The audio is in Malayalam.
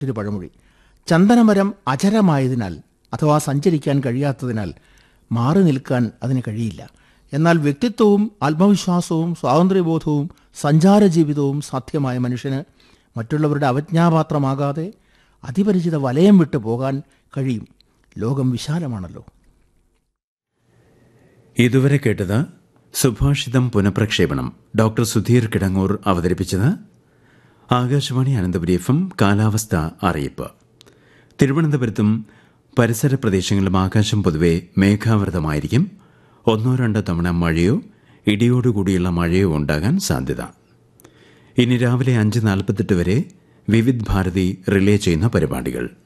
ഒരു പഴമൊഴി ചന്ദനമരം അചരമായതിനാൽ അഥവാ സഞ്ചരിക്കാൻ കഴിയാത്തതിനാൽ മാറി നിൽക്കാൻ അതിന് കഴിയില്ല എന്നാൽ വ്യക്തിത്വവും ആത്മവിശ്വാസവും സ്വാതന്ത്ര്യബോധവും സഞ്ചാര ജീവിതവും സാധ്യമായ മനുഷ്യന് മറ്റുള്ളവരുടെ അവജ്ഞാപാത്രമാകാതെ അതിപരിചിത വലയം വിട്ടു പോകാൻ കഴിയും ലോകം വിശാലമാണല്ലോ ഇതുവരെ കേട്ടത് സുഭാഷിതം പുനഃപ്രക്ഷേപണം ഡോക്ടർ സുധീർ കിടങ്ങൂർ അവതരിപ്പിച്ചത് ആകാശവാണി അനന്തപുരി എഫ് എം കാലാവസ്ഥ അറിയിപ്പ് തിരുവനന്തപുരത്തും പരിസര പ്രദേശങ്ങളിലും ആകാശം പൊതുവെ മേഘാവൃതമായിരിക്കും ഒന്നോ രണ്ടോ തവണ മഴയോ ഇടിയോടുകൂടിയുള്ള മഴയോ ഉണ്ടാകാൻ സാധ്യത ഇനി രാവിലെ അഞ്ച് നാൽപ്പത്തെട്ട് വരെ വിവിധ് ഭാരതി റിലേ ചെയ്യുന്ന പരിപാടികൾ